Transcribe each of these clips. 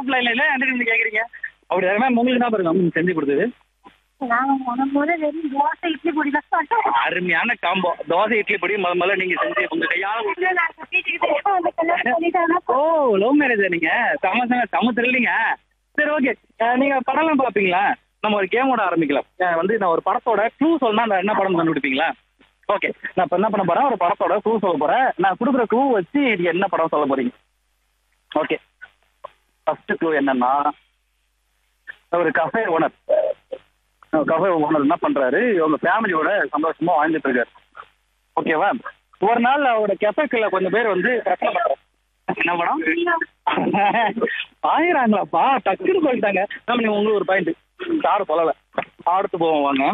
ஆஃப்லைன்ல இல்ல என்கிட்ட கேக்குறீங்க அப்படி மேம் உங்களுக்கு தான் பாருங்க மேம் செஞ்சு கொடுத்தது நாங்க முத முத வெறும் தோசை இட்லி பொடி தான் சாப்பிட்டோம் அருமையான காம்போ தோசை இட்லி பொடி முத முதல்ல நீங்க செஞ்சு உங்க கையால இல்ல, நாங்க வீட்டுக்கு தெரியாம வந்து கல்யாணம் பண்ணிட்டாங்க. ஓ லவ் மேரேஜ் நீங்க சம சம சம தெரியலீங்க சரி ஓகே நீங்க படம்லாம் பாப்பீங்களா நம்ம ஒரு கேமோட ஆரம்பிக்கலாம் அஹ் வந்து நான் ஒரு படத்தோட க்ளூ சொல்லணும் நான் என்ன படம் கண்டுபிடிப்பீங்களா ஓகே நான் இப்போ என்ன பண்ண போறேன் ஒரு படத்தோட க்ளூ சொல்ல போறேன் நான் கொடுக்குற க்ளூ வச்சு இது என்ன படம் சொல்ல போறீங்க ஓகே ஃபர்ஸ்ட் க்ளூ என்னன்னா ஒரு கஃபே ஓனர் கஃபே ஓனர் என்ன பண்றாரு இவங்க ஃபேமிலியோட சந்தோஷமா வாழ்ந்துட்டு இருக்காரு ஓகேவா ஒரு நாள் அவரோட கெஃபேக்குள்ள கொஞ்சம் பேர் வந்து பிரச்சனை பண்றாங்க என்ன படம் ஆயிராங்களாப்பா டக்குன்னு போயிட்டாங்க நம்ம நீங்க உங்களுக்கு ஒரு பாயிண்ட் சார் சொல்லல அடுத்து போவோம் வாங்க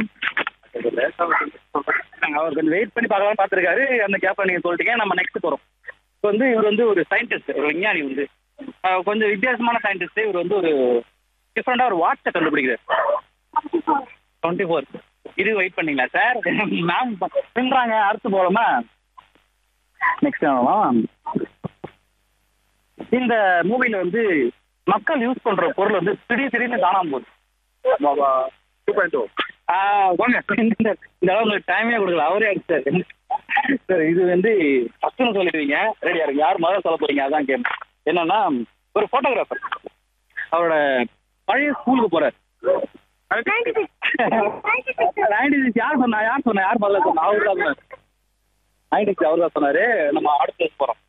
அவர் கொஞ்சம் வெயிட் பண்ணி பார்க்கலாம் பார்த்துருக்காரு அந்த கேப்பை நீங்க சொல்லிட்டீங்க நம்ம நெக்ஸ்ட் போறோம் இப்போ வந்து இவர் வந்து ஒரு சயின்டிஸ்ட் ஒரு விஞ்ஞானி வந்து அஹ் கொஞ்சம் வித்தியாசமான சயின்டிஸ்ட் இவர் வந்து ஒரு டிஃப்ரெண்டா ஒரு வாட்சை கண்டுபிடிக்கிறார் டுவெண்ட்டி ஃபோர் இது வெயிட் பண்ணீங்களா சார் மேம் பின்றாங்க அடுத்து போகலாமா நெக்ஸ்ட் இந்த மூவில வந்து மக்கள் யூஸ் பண்ற பொருள் வந்து திடீர் திடீர்னு காணாம போகுது டூ பாயிண்ட் டூ ஆ, வாங்க இந்த இந்த அளவு உங்களுக்கு டைமே கொடுக்கல அவரே அடிச்சாரு சரி இது வந்து ஃபர்ஸ்ட்னு சொல்லிடுவீங்க ரெடியா இருக்கு யார் முதல்ல சொல்ல போறீங்க அதான் கேம் என்னன்னா ஒரு போட்டோகிராஃபர் அவரோட பழைய ஸ்கூலுக்கு போறாரு நைன்டி சிக்ஸ் யார் சொன்னா யார் சொன்னா யார் முதல்ல சொன்னா அவரு தான் சொன்னாரு நைன்டி சிக்ஸ் அவரு தான் சொன்னாரு நம்ம அடுத்து போறோம்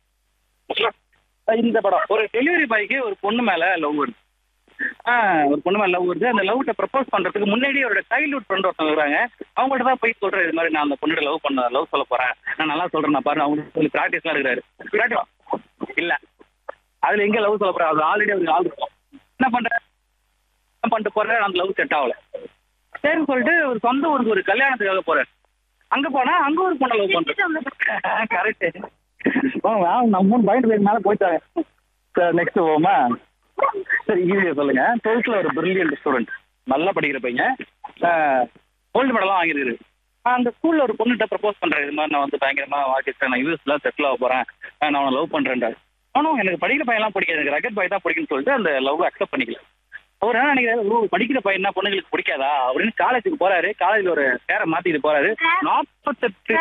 இந்த படம் ஒரு டெலிவரி பாய்க்கு ஒரு பொண்ணு மேல லவ் வருது ஆ ஒரு பொண்ணு மேல லவ் வருது அந்த லவ்ட்ட ப்ரப்போஸ் பண்றதுக்கு முன்னாடி அவரோட சைல்ட்ஹுட் ஃப்ரெண்ட் ஒருத்தவங்க இருக்காங்க அவங்கள்ட்ட தான் போய் சொல்றேன் இது மாதிரி நான் அந்த பொண்ணு லவ் பண்ண லவ் சொல்ல போறேன் நான் நல்லா சொல்றேன் நான் பாரு அவங்க சொல்லி ப்ராக்டிஸ்லாம் இருக்கிறாரு ப்ராக்டிஸ் இல்ல அதுல எங்க லவ் சொல்ல போறேன் அது ஆல்ரெடி அவருக்கு ஆள் இருக்கும் என்ன பண்றேன் என்ன பண்ணிட்டு போறேன் அந்த லவ் செட் ஆகல சரின்னு சொல்லிட்டு ஒரு சொந்த ஊருக்கு ஒரு கல்யாணத்துக்காக போறாரு அங்க போனா அங்க ஒரு பொண்ணை லவ் பண்றேன் கரெக்ட் நம்ம மூணு பாயிண்ட் பேர் மேல போயிட்டாங்க சார் நெக்ஸ்ட் போவோமா சரி ஈஸியாக சொல்லுங்க டுவெல்த்தில் ஒரு பிரில்லியன்ட் ஸ்டூடெண்ட் நல்லா படிக்கிற பையன் கோல்டு மெடலாம் வாங்கியிருக்காரு அந்த ஸ்கூல்ல ஒரு பொண்ணுகிட்ட ப்ரப்போஸ் பண்றேன் இது மாதிரி நான் வந்து பயங்கரமா வாக்கிட்டு நான் யூஎஸ்ல செட்டில் ஆக போறேன் நான் அவனை லவ் பண்றேன்டாரு ஆனால் எனக்கு படிக்கிற பையன்லாம் பிடிக்காது எனக்கு ரக்கெட் பாய் தான் பிடிக்கும்னு சொல்லிட்டு அந்த லவ் அக்செப்ட் பண்ணிக்கல அவர் என்ன நினைக்கிறாரு ஓ படிக்கிற பையன் என்ன பொண்ணுங்களுக்கு பிடிக்காதா அப்படின்னு காலேஜுக்கு போறாரு காலேஜ்ல ஒரு பேரை மாத்திட்டு போறாரு நாற்பத்தெட்டு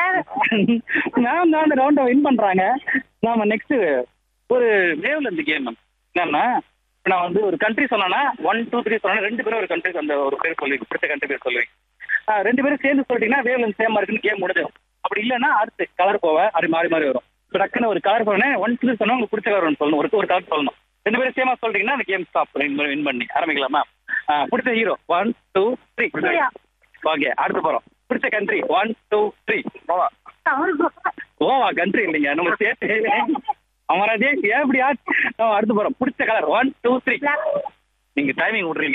மேம் தான் அந்த ரவுண்டை வின் பண்றாங்க நாம நெக்ஸ்ட் ஒரு வேவ்ல இருந்து கேம் மேம் என்னன்னா இப்ப நான் வந்து ஒரு கண்ட்ரி சொன்னேன்னா ஒன் டூ த்ரீ சொன்னா ரெண்டு பேரும் ஒரு கண்ட்ரி அந்த ஒரு பேர் சொல்லுவீங்க பிடிச்ச கண்ட்ரி பேர் சொல்லுவீங்க ஆ, ரெண்டு பேரும் சேர்ந்து சொல்லிட்டீங்கன்னா வேவ்ல இருந்து சேமா இருக்குன்னு கேம் முடிஞ்சிடும் அப்படி இல்லைன்னா அடுத்து கலர் போவேன் அது மாறி மாறி வரும் இப்போ டக்குன்னு ஒரு கலர் சொன்னேன் ஒன் டூ சொன்னா உங்களுக்கு பிடிச்ச கலர் ஒன்று சொல்லணும் ஒரு ஒரு கலர் சொல்லணும் ரெண்டு பேரும் சேமா சொல்லிட்டீங்கன்னா அந்த கேம் ஸ்டாப் வின் பண்ணி ஆரம்பிக்கலாமா ஆ, பிடிச்ச hero one two three okay அடுத்து போறோம் பிடிச்ச கண்ட்ரி ஒன் டூ த்ரீ போவா கோவா கண்ட்ரி இல்லைங்க நம்ம ஸ்டேட் அமராதேஷ் ஏன் இப்படி ஆச்சு நம்ம அடுத்து போறோம் பிடிச்ச கலர் ஒன் டூ த்ரீ நீங்க டைமிங் விடுறீங்க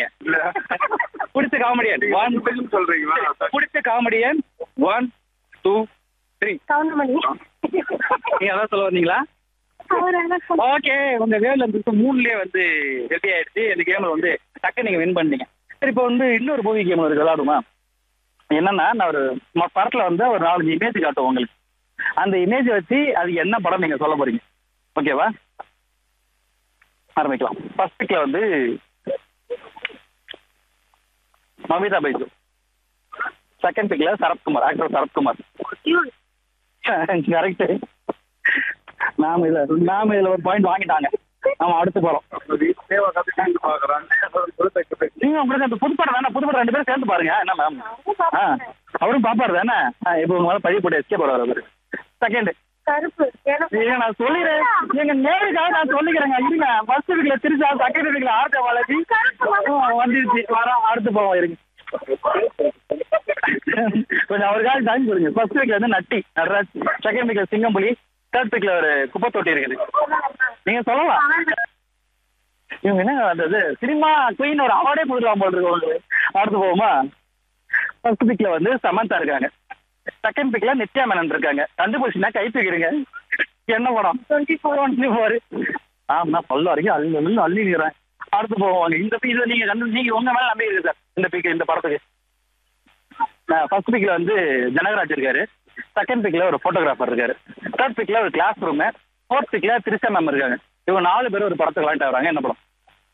பிடிச்ச காமெடியன் ஒன் சொல்றீங்களா பிடிச்ச comedian one two three Goundamani நீங்க அதான் சொல்ல வந்தீங்களா அவர் என்ன சொன்னார்? ஓகே உங்க வேவ்ல இருந்து மூணுலயே வந்து ரெடி ஆயிடுச்சு இந்த கேம்ல வந்து டக்கு நீங்க வின் பண்ணீங்க சரி இப்போ வந்து இன்னொரு மூவி கேம் இருக்கு விளாடுமா என்னன்னா நான் ஒரு ம- படத்துல வந்து ஒரு நாலஞ்சு இமேஜ் காட்டுவோம் உங்களுக்கு அந்த இமேஜ் வச்சு அது என்ன படம் நீங்க சொல்ல போறீங்க ஓகேவா ஆரம்பிக்கலாம் ஃபர்ஸ்ட் பிக்ல வந்து மமிதா பைஜு செகண்ட் பிக்ல சரத்குமார் ஆக்டர் சரத்குமார் இவன். கரெக்ட் நாம இதுல நாம இதுல ஒரு பாயிண்ட் வாங்கிட்டாங்க நாம அடுத்து போறோம் தேவை கத்துக்கிட்டு பாக்குறாங்க நீங்க உங்களுக்கு அந்த புதுப்படம் தானே புதுப்படம் ரெண்டு பேரும் சேர்ந்து பாருங்க என்ன மேம் ஆ அவரும் பாப்பாரு தானே ஆ, இப்போ முதல்ல பழி போட்டு எஸ்கே போறாரு அவரு செகண்ட் கருப்பு எனக்கு ஏங்க நான் சொல்லிடுறேன் எங்க நேருக்காக நான் சொல்லிக்கிறேங்க இருங்க ஃபர்ஸ்ட் வீக்ல திருச்சா செகண்ட் வீக்ல ஆர்த்த பாலாஜி ஆ, வந்துருச்சு வரோம் அடுத்து போவோம் இருங்க கொஞ்சம் அவருக்காக டைம் கொடுங்க ஃபர்ஸ்ட் வீக்ல வந்து நட்டி நடராஜ் செகண்ட் வீக்ல சிங்கம்புலி தேர்ட் வீக்ல ஒரு குப்பை தொட்டி இருக்குது நீங்க சொல்லலாம் இவங்க என்ன அந்த இது சினிமா குயின் ஒரு அவார்டே கொடுக்கலாம் போல் இருக்கு உங்களுக்கு அடுத்து போவோமா ஃபர்ஸ்ட் பிக்ல வந்து சமந்தா இருக்காங்க செகண்ட் பிக்ல நித்யா மேனன் இருக்காங்க கண்டுபிடிச்சுனா கை தூக்கிடுங்க என்ன படம் டுவெண்ட்டி ஃபோர் டுவெண்ட்டி ஃபோர் ஆமா பல்ல வரைக்கும் அள்ளி அள்ளி அள்ளிக்கிறேன் அடுத்து போவாங்க இந்த பீ இதை நீங்க கண்டு நீங்க உங்க மேல நம்பி இருக்கு சார் இந்த பீக் இந்த படத்துக்கு ஃபர்ஸ்ட் பிக்ல வந்து ஜனகராஜ் இருக்காரு செகண்ட் பிக்ல ஒரு போட்டோகிராஃபர் இருக்காரு தேர்ட் பிக்ல ஒரு கிளாஸ் ரூம் ஃபோர்த் பிக்ல திருச்சா மேம் இருக்காங்க இவங்க நாலு பேரும் ஒரு படத்துக்கு விளையாட்டு வராங்க என்ன படம்